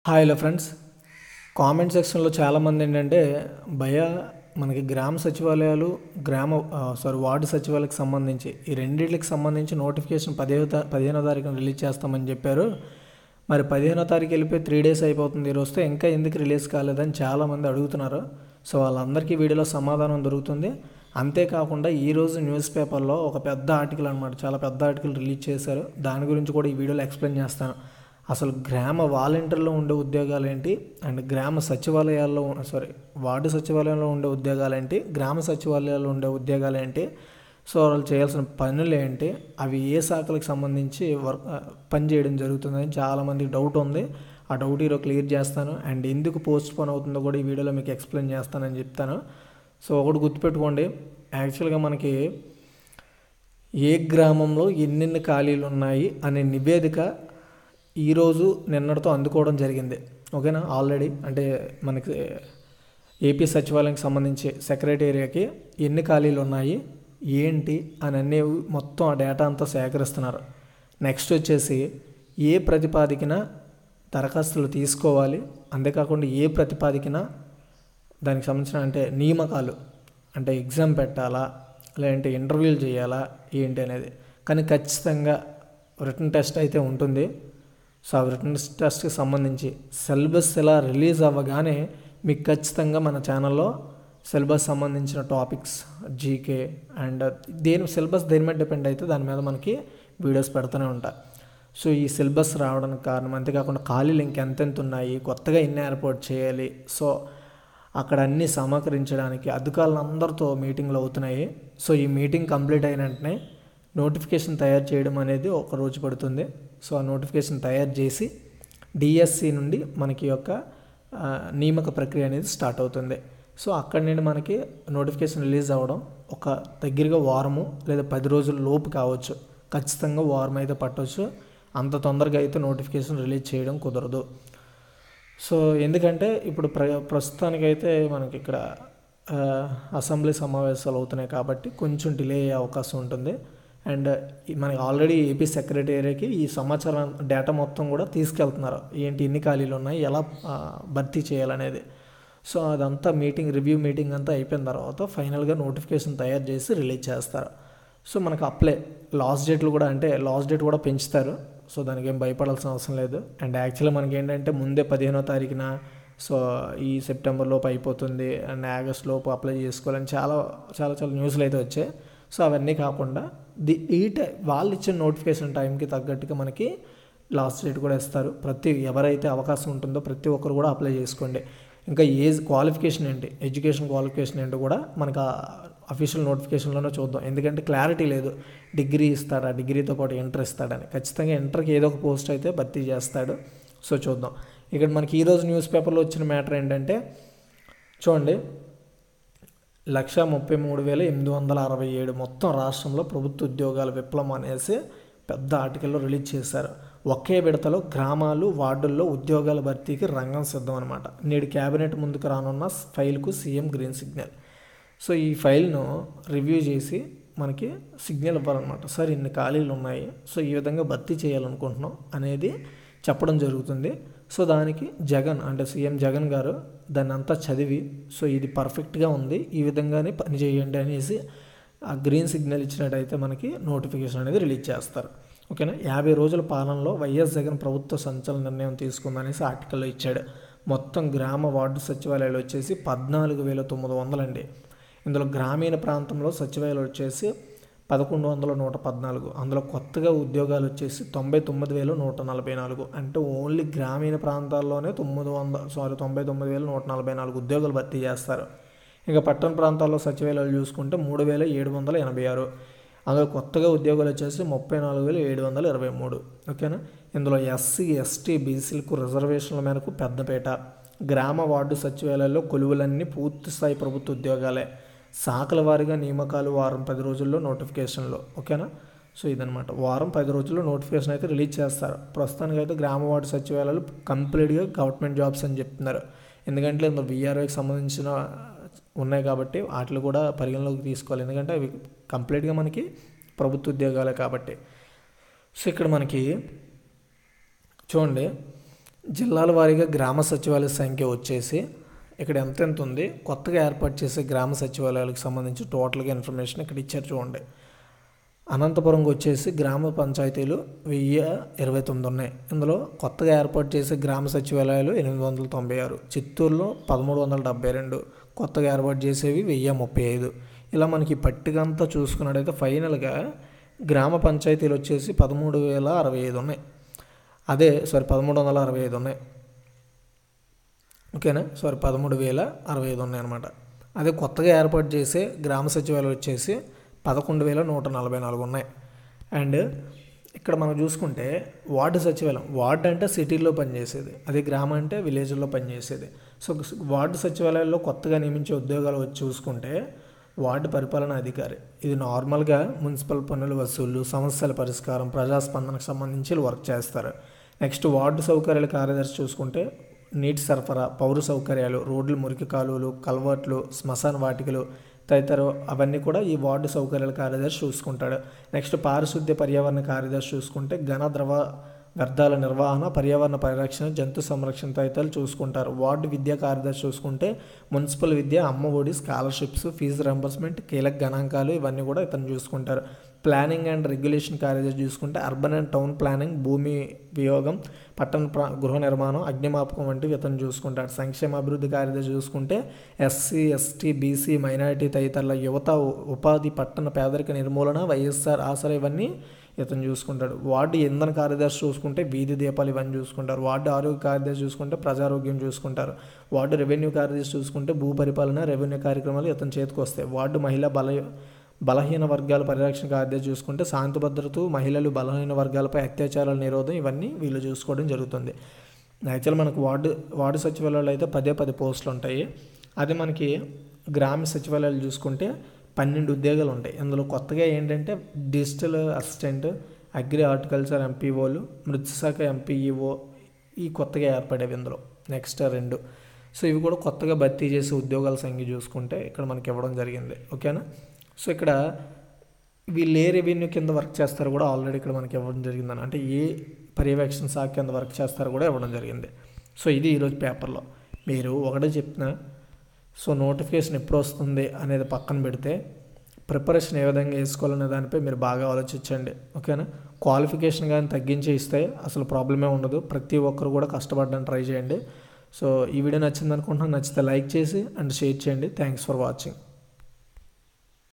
hi hello friends comment సెక్షన్లో చాలామంది ఏంటంటే భయ మనకి గ్రామ సచివాలయాలు గ్రామ సారీ వార్డు సచివాలయకు సంబంధించి ఈ రెండింటికి సంబంధించి నోటిఫికేషన్ పదిహేను తా పదిహేనో తారీఖున రిలీజ్ చేస్తామని చెప్పారు మరి పదిహేనో తారీఖు వెళ్ళిపోయి త్రీ డేస్ అయిపోతుంది ఈరోజు వస్తే ఇంకా ఎందుకు రిలీజ్ కాలేదని చాలామంది అడుగుతున్నారు సో వాళ్ళందరికీ వీడియోలో సమాధానం దొరుకుతుంది అంతేకాకుండా ఈరోజు న్యూస్ పేపర్లో ఒక పెద్ద ఆర్టికల్ అనమాట చాలా పెద్ద ఆర్టికల్ రిలీజ్ చేశారు దాని గురించి కూడా ఈ వీడియోలో ఎక్స్ప్లెయిన్ చేస్తాను అసలు గ్రామ వాలంటీర్లో ఉండే ఉద్యోగాలు ఏంటి అండ్ గ్రామ సచివాలయాల్లో సారీ వార్డు సచివాలయంలో ఉండే ఉద్యోగాలు ఏంటి గ్రామ సచివాలయాల్లో ఉండే ఉద్యోగాలు ఏంటి సో వాళ్ళు చేయాల్సిన పనులు ఏంటి అవి ఏ శాఖలకు సంబంధించి వర్క్ పని చేయడం జరుగుతుందని చాలామందికి డౌట్ ఉంది ఆ డౌట్ ఈరోజు క్లియర్ చేస్తాను అండ్ ఎందుకు పోస్ట్ పోన్ అవుతుందో కూడా ఈ వీడియోలో మీకు ఎక్స్ప్లెయిన్ చేస్తానని చెప్తాను సో ఒకటి గుర్తుపెట్టుకోండి యాక్చువల్గా మనకి ఏ గ్రామంలో ఎన్నెన్ని ఖాళీలు ఉన్నాయి అనే నివేదిక ఈరోజు నిన్నటితో అందుకోవడం జరిగింది ఓకేనా ఆల్రెడీ అంటే మనకి ఏపీ సచివాలయంకి సంబంధించి సెక్రటేరియాకి ఎన్ని ఖాళీలు ఉన్నాయి ఏంటి అని అన్నీ మొత్తం ఆ డేటా అంతా సేకరిస్తున్నారు నెక్స్ట్ వచ్చేసి ఏ ప్రతిపాదికన దరఖాస్తులు తీసుకోవాలి అంతేకాకుండా ఏ ప్రతిపాదికన దానికి సంబంధించిన అంటే నియామకాలు అంటే ఎగ్జామ్ పెట్టాలా లేదంటే ఇంటర్వ్యూలు చేయాలా ఏంటి అనేది కానీ ఖచ్చితంగా రిటర్న్ టెస్ట్ అయితే ఉంటుంది సో ఆ రిటర్న్ టెస్ట్కి సంబంధించి సిలబస్ ఎలా రిలీజ్ అవ్వగానే మీకు ఖచ్చితంగా మన ఛానల్లో సిలబస్ సంబంధించిన టాపిక్స్ జీకే అండ్ దేని సిలబస్ దేని మీద డిపెండ్ అయితే దాని మీద మనకి వీడియోస్ పెడుతూనే ఉంటాయి సో ఈ సిలబస్ రావడానికి కారణం అంతేకాకుండా ఖాళీలు ఇంకెంతెంత ఉన్నాయి కొత్తగా ఎన్ని ఏర్పాటు చేయాలి సో అక్కడ అన్నీ సమకరించడానికి అధికారులందరితో మీటింగ్లు అవుతున్నాయి సో ఈ మీటింగ్ కంప్లీట్ అయిన వెంటనే నోటిఫికేషన్ తయారు చేయడం అనేది ఒక రోజు పడుతుంది సో ఆ నోటిఫికేషన్ తయారు చేసి డిఎస్సి నుండి మనకి యొక్క నియామక ప్రక్రియ అనేది స్టార్ట్ అవుతుంది సో అక్కడి నుండి మనకి నోటిఫికేషన్ రిలీజ్ అవ్వడం ఒక దగ్గరగా వారము లేదా పది రోజుల లోపు కావచ్చు ఖచ్చితంగా వారం అయితే పట్టవచ్చు అంత తొందరగా అయితే నోటిఫికేషన్ రిలీజ్ చేయడం కుదరదు సో ఎందుకంటే ఇప్పుడు ప్ర ప్రస్తుతానికైతే మనకి ఇక్కడ అసెంబ్లీ సమావేశాలు అవుతున్నాయి కాబట్టి కొంచెం డిలే అయ్యే అవకాశం ఉంటుంది అండ్ మనకి ఆల్రెడీ ఏపీ సెక్రటేరియకి ఈ సమాచారం డేటా మొత్తం కూడా తీసుకెళ్తున్నారు ఏంటి ఎన్ని ఖాళీలు ఉన్నాయి ఎలా భర్తీ చేయాలనేది సో అదంతా మీటింగ్ రివ్యూ మీటింగ్ అంతా అయిపోయిన తర్వాత ఫైనల్గా నోటిఫికేషన్ తయారు చేసి రిలీజ్ చేస్తారు సో మనకు అప్లై లాస్ట్ డేట్లు కూడా అంటే లాస్ట్ డేట్ కూడా పెంచుతారు సో దానికి ఏం భయపడాల్సిన అవసరం లేదు అండ్ యాక్చువల్లీ మనకి ఏంటంటే ముందే పదిహేనో తారీఖున సో ఈ సెప్టెంబర్ లోపు అయిపోతుంది అండ్ ఆగస్ట్ లోపు అప్లై చేసుకోవాలని చాలా చాలా చాలా న్యూస్లు అయితే వచ్చాయి సో అవన్నీ కాకుండా ది ఈ టై వాళ్ళు ఇచ్చిన నోటిఫికేషన్ టైంకి తగ్గట్టుగా మనకి లాస్ట్ డేట్ కూడా ఇస్తారు ప్రతి ఎవరైతే అవకాశం ఉంటుందో ప్రతి ఒక్కరు కూడా అప్లై చేసుకోండి ఇంకా ఏజ్ క్వాలిఫికేషన్ ఏంటి ఎడ్యుకేషన్ క్వాలిఫికేషన్ ఏంటి కూడా మనకు అఫీషియల్ నోటిఫికేషన్లోనే చూద్దాం ఎందుకంటే క్లారిటీ లేదు డిగ్రీ ఇస్తాడా డిగ్రీతో పాటు ఇంటర్ ఇస్తాడని ఖచ్చితంగా ఇంటర్కి ఏదో ఒక పోస్ట్ అయితే భర్తీ చేస్తాడు సో చూద్దాం ఇక్కడ మనకి ఈరోజు న్యూస్ పేపర్లో వచ్చిన మ్యాటర్ ఏంటంటే చూడండి లక్ష ముప్పై మూడు వేల ఎనిమిది వందల అరవై ఏడు మొత్తం రాష్ట్రంలో ప్రభుత్వ ఉద్యోగాల విప్లవం అనేసి పెద్ద ఆర్టికల్లో రిలీజ్ చేశారు ఒకే విడతలో గ్రామాలు వార్డుల్లో ఉద్యోగాల భర్తీకి రంగం సిద్ధం అనమాట నేడు క్యాబినెట్ ముందుకు రానున్న ఫైల్కు సీఎం గ్రీన్ సిగ్నల్ సో ఈ ఫైల్ను రివ్యూ చేసి మనకి సిగ్నల్ ఇవ్వాలన్నమాట సార్ ఇన్ని ఖాళీలు ఉన్నాయి సో ఈ విధంగా భర్తీ చేయాలనుకుంటున్నాం అనేది చెప్పడం జరుగుతుంది సో దానికి జగన్ అంటే సీఎం జగన్ గారు దాన్ని అంతా చదివి సో ఇది పర్ఫెక్ట్గా ఉంది ఈ విధంగానే పని చేయండి అనేసి ఆ గ్రీన్ సిగ్నల్ ఇచ్చినట్టయితే మనకి నోటిఫికేషన్ అనేది రిలీజ్ చేస్తారు ఓకేనా యాభై రోజుల పాలనలో వైఎస్ జగన్ ప్రభుత్వ సంచలన నిర్ణయం తీసుకుందనేసి ఆర్టికల్లో ఇచ్చాడు మొత్తం గ్రామ వార్డు సచివాలయాలు వచ్చేసి పద్నాలుగు వేల తొమ్మిది వందలండి ఇందులో గ్రామీణ ప్రాంతంలో సచివాలయాలు వచ్చేసి పదకొండు వందల నూట పద్నాలుగు అందులో కొత్తగా ఉద్యోగాలు వచ్చేసి తొంభై తొమ్మిది వేలు నూట నలభై నాలుగు అంటే ఓన్లీ గ్రామీణ ప్రాంతాల్లోనే తొమ్మిది వంద సారీ తొంభై తొమ్మిది వేలు నూట నలభై నాలుగు ఉద్యోగాలు భర్తీ చేస్తారు ఇంకా పట్టణ ప్రాంతాల్లో సచివాలయాలు చూసుకుంటే మూడు వేల ఏడు వందల ఎనభై ఆరు అందులో కొత్తగా ఉద్యోగాలు వచ్చేసి ముప్పై నాలుగు వేల ఏడు వందల ఇరవై మూడు ఓకేనా ఇందులో ఎస్సీ ఎస్టీ బీసీలకు రిజర్వేషన్ల మేరకు పెద్దపేట గ్రామ వార్డు సచివాలయాల్లో కొలువులన్నీ పూర్తి స్థాయి ప్రభుత్వ ఉద్యోగాలే శాఖల వారీగా నియామకాలు వారం పది రోజుల్లో నోటిఫికేషన్లో ఓకేనా సో ఇదనమాట వారం పది రోజుల్లో నోటిఫికేషన్ అయితే రిలీజ్ చేస్తారు ప్రస్తుతానికి అయితే గ్రామ వార్డు సచివాలయాలు కంప్లీట్గా గవర్నమెంట్ జాబ్స్ అని చెప్తున్నారు ఎందుకంటే ఇందులో విఆర్ఓకి సంబంధించిన ఉన్నాయి కాబట్టి వాటిని కూడా పరిగణలోకి తీసుకోవాలి ఎందుకంటే అవి కంప్లీట్గా మనకి ప్రభుత్వ ఉద్యోగాలే కాబట్టి సో ఇక్కడ మనకి చూడండి జిల్లాల వారీగా గ్రామ సచివాలయ సంఖ్య వచ్చేసి ఇక్కడ ఎంత ఎంత ఉంది కొత్తగా ఏర్పాటు చేసే గ్రామ సచివాలయాలకు సంబంధించి టోటల్గా ఇన్ఫర్మేషన్ ఇక్కడ ఇచ్చారు చూడండి అనంతపురంకి వచ్చేసి గ్రామ పంచాయతీలు వెయ్యి ఇరవై తొమ్మిది ఉన్నాయి ఇందులో కొత్తగా ఏర్పాటు చేసే గ్రామ సచివాలయాలు ఎనిమిది వందల తొంభై ఆరు చిత్తూరులో పదమూడు వందల డెబ్బై రెండు కొత్తగా ఏర్పాటు చేసేవి వెయ్యి ముప్పై ఐదు ఇలా మనకి ఈ పట్టిక అంతా చూసుకున్నట్టయితే ఫైనల్గా గ్రామ పంచాయతీలు వచ్చేసి పదమూడు వేల అరవై ఐదు ఉన్నాయి అదే సారీ పదమూడు వందల అరవై ఐదు ఉన్నాయి ఓకేనా సారీ పదమూడు వేల అరవై ఐదు ఉన్నాయి అనమాట అదే కొత్తగా ఏర్పాటు చేసే గ్రామ సచివాలయాలు వచ్చేసి పదకొండు వేల నూట నలభై నాలుగు ఉన్నాయి అండ్ ఇక్కడ మనం చూసుకుంటే వార్డు సచివాలయం వార్డు అంటే సిటీలో పనిచేసేది అదే గ్రామం అంటే విలేజ్లో పనిచేసేది సో వార్డు సచివాలయాల్లో కొత్తగా నియమించే ఉద్యోగాలు వచ్చి చూసుకుంటే వార్డు పరిపాలన అధికారి ఇది నార్మల్గా మున్సిపల్ పన్నుల వసూళ్లు సమస్యల పరిష్కారం ప్రజాస్పందనకు సంబంధించి వీళ్ళు వర్క్ చేస్తారు నెక్స్ట్ వార్డు సౌకర్యాల కార్యదర్శి చూసుకుంటే నీటి సరఫరా పౌర సౌకర్యాలు రోడ్లు మురికి కాలువలు కల్వర్ట్లు శ్మశాన వాటికలు తదితర అవన్నీ కూడా ఈ వార్డు సౌకర్యాల కార్యదర్శి చూసుకుంటాడు నెక్స్ట్ పారిశుద్ధ్య పర్యావరణ కార్యదర్శి చూసుకుంటే ఘన ద్రవ వ్యర్థాల నిర్వహణ పర్యావరణ పరిరక్షణ జంతు సంరక్షణ తదితరాలు చూసుకుంటారు వార్డు విద్యా కార్యదర్శి చూసుకుంటే మున్సిపల్ విద్య అమ్మ ఒడి స్కాలర్షిప్స్ ఫీజు రింబర్స్మెంట్ కీలక గణాంకాలు ఇవన్నీ కూడా ఇతను చూసుకుంటారు ప్లానింగ్ అండ్ రెగ్యులేషన్ కార్యదర్శి చూసుకుంటే అర్బన్ అండ్ టౌన్ ప్లానింగ్ భూమి వియోగం పట్టణ ప్రా గృహ నిర్మాణం అగ్నిమాపకం వంటివి ఇతను చూసుకుంటాడు సంక్షేమ అభివృద్ధి కార్యదర్శి చూసుకుంటే ఎస్సీ ఎస్టీ బీసీ మైనారిటీ తదితరుల యువత ఉపాధి పట్టణ పేదరిక నిర్మూలన వైఎస్ఆర్ ఆసరా ఇవన్నీ ఇతను చూసుకుంటాడు వార్డు ఇంధన కార్యదర్శి చూసుకుంటే వీధి దీపాలు ఇవన్నీ చూసుకుంటారు వార్డు ఆరోగ్య కార్యదర్శి చూసుకుంటే ప్రజారోగ్యం చూసుకుంటారు వార్డు రెవెన్యూ కార్యదర్శి చూసుకుంటే భూ పరిపాలన రెవెన్యూ కార్యక్రమాలు ఇతని చేతికి వస్తాయి వార్డు మహిళా బల బలహీన వర్గాల పరిరక్షణ కార్యదర్శి చూసుకుంటే శాంతి భద్రత మహిళలు బలహీన వర్గాలపై అత్యాచారాల నిరోధం ఇవన్నీ వీళ్ళు చూసుకోవడం జరుగుతుంది యాక్చువల్ మనకు వార్డు వార్డు సచివాలయాలు అయితే పదే పది పోస్టులు ఉంటాయి అదే మనకి గ్రామ సచివాలయాలు చూసుకుంటే పన్నెండు ఉద్యోగాలు ఉంటాయి ఇందులో కొత్తగా ఏంటంటే డిజిటల్ అసిస్టెంట్ అగ్రి హార్టికల్చర్ ఎంపీఓలు మృత్యుశాఖ ఎంపీఈఓ ఈ కొత్తగా ఏర్పడేవి ఇందులో నెక్స్ట్ రెండు సో ఇవి కూడా కొత్తగా భర్తీ చేసే ఉద్యోగాల సంఖ్య చూసుకుంటే ఇక్కడ మనకి ఇవ్వడం జరిగింది ఓకేనా సో ఇక్కడ వీళ్ళు ఏ రెవెన్యూ కింద వర్క్ చేస్తారో కూడా ఆల్రెడీ ఇక్కడ మనకి ఇవ్వడం జరిగిందని అంటే ఏ పర్యవేక్షణ శాఖ కింద వర్క్ చేస్తారో కూడా ఇవ్వడం జరిగింది సో ఇది ఈరోజు పేపర్లో మీరు ఒకటే చెప్తున్నా సో నోటిఫికేషన్ ఎప్పుడు వస్తుంది అనేది పక్కన పెడితే ప్రిపరేషన్ ఏ విధంగా వేసుకోవాలనే దానిపై మీరు బాగా ఆలోచించండి ఓకేనా క్వాలిఫికేషన్ కానీ తగ్గించి ఇస్తే అసలు ప్రాబ్లమే ఉండదు ప్రతి ఒక్కరు కూడా కష్టపడడానికి ట్రై చేయండి సో ఈ వీడియో నచ్చింది అనుకుంటున్నాను నచ్చితే లైక్ చేసి అండ్ షేర్ చేయండి థ్యాంక్స్ ఫర్ వాచింగ్